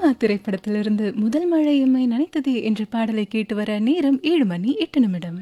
சிவா திரைப்படத்திலிருந்து முதல் மழை எம்மை நனைத்தது என்ற பாடலை கேட்டு வர நேரம் ஏழு மணி எட்டு நிமிடம்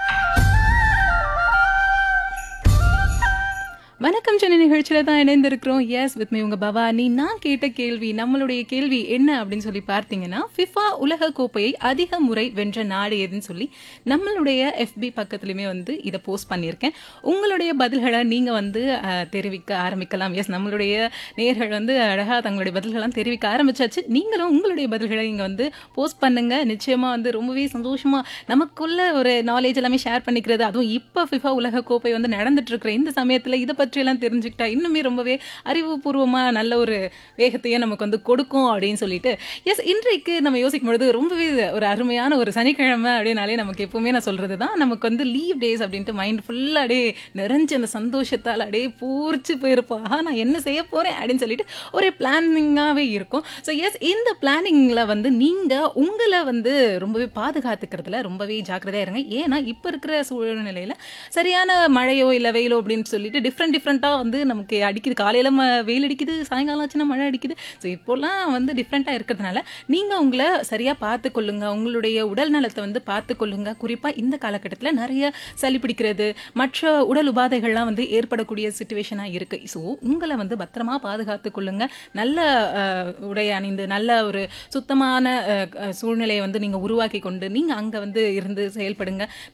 வணக்கம் சென்னை நிகழ்ச்சியில தான் இணைந்திருக்கிறோம் எஸ் வித் மீ உங்க பவானி நான் கேட்ட கேள்வி நம்மளுடைய கேள்வி என்ன அப்படின்னு சொல்லி பார்த்தீங்கன்னா ஃபிஃபா உலக கோப்பையை அதிக முறை வென்ற நாடு எதுன்னு சொல்லி நம்மளுடைய எஃபி பக்கத்துலையுமே வந்து இதை போஸ்ட் பண்ணியிருக்கேன் உங்களுடைய பதில்களை நீங்க வந்து அஹ், தெரிவிக்க ஆரம்பிக்கலாம் எஸ் நம்மளுடைய நேர்கள் வந்து அழகா தங்களுடைய பதில்கள்லாம் தெரிவிக்க ஆரம்பிச்சாச்சு நீங்களும் உங்களுடைய பதில்களை இங்க வந்து போஸ்ட் பண்ணுங்க நிச்சயமா வந்து ரொம்பவே சந்தோஷமா நமக்குள்ள ஒரு நாலேஜ் எல்லாமே ஷேர் பண்ணிக்கிறது அதுவும் இப்போ ஃபிஃபா உலக கோப்பை வந்து நடந்துட்டு இருக்கிற இந்த சமயத்துல இதை பற்றியெல்லாம் தெரிஞ்சுக்கிட்டா இன்னுமே ரொம்பவே அறிவுபூர்வமா நல்ல ஒரு வேகத்தையே நமக்கு வந்து கொடுக்கும் அப்படின்னு சொல்லிட்டு எஸ் இன்றைக்கு நம்ம யோசிக்கும் பொழுது ரொம்பவே ஒரு அருமையான ஒரு சனிக்கிழமை அப்படின்னாலே நமக்கு எப்பவுமே நான் சொல்றது தான் நமக்கு வந்து லீவ் டேஸ் அப்படின்ட்டு மைண்ட் ஃபுல்லாக அப்படியே நிறைஞ்சு அந்த சந்தோஷத்தால் அப்படியே பூரிச்சு போயிருப்போம் ஆஹா நான் என்ன செய்ய போறேன் அப்படின்னு சொல்லிட்டு ஒரு பிளானிங்காகவே இருக்கும் ஸோ எஸ் இந்த பிளானிங்கில் வந்து நீங்கள் உங்களை வந்து ரொம்பவே பாதுகாத்துக்கிறதுல ரொம்பவே ஜாக்கிரதையாக இருங்க ஏன்னா இப்போ இருக்கிற சூழ்நிலையில் சரியான மழையோ இல்லை வெயிலோ அப்படின்னு சொல்லிட்டு டிஃப்ரெண்ட் டிஃப்ரெண்ட்டாக வந்து நமக்கு அடிக்குது காலையில் ம வெயில் அடிக்குது சாயங்காலம் ஆச்சுன்னா மழை அடிக்குது ஸோ இப்போல்லாம் வந்து டிஃப்ரெண்ட்டாக இருக்கிறதுனால நீங்கள் உங்களை சரியாக பார்த்து கொள்ளுங்க உங்களுடைய உடல் நலத்தை வந்து பார்த்து கொள்ளுங்க குறிப்பாக இந்த காலகட்டத்தில் நிறைய சளி பிடிக்கிறது மற்ற உடல் உபாதைகள்லாம் வந்து ஏற்படக்கூடிய சுச்சுவேஷனாக இருக்குது ஸோ உங்களை வந்து பத்திரமா பாதுகாத்து கொள்ளுங்க நல்ல அஹ், உடை அணிந்து நல்ல ஒரு சுத்தமான அஹ், அஹ், சூழ்நிலையை வந்து நீங்கள் உருவாக்கி கொண்டு நீங்கள் அங்கே வந்து இருந்து செயல்படுங்க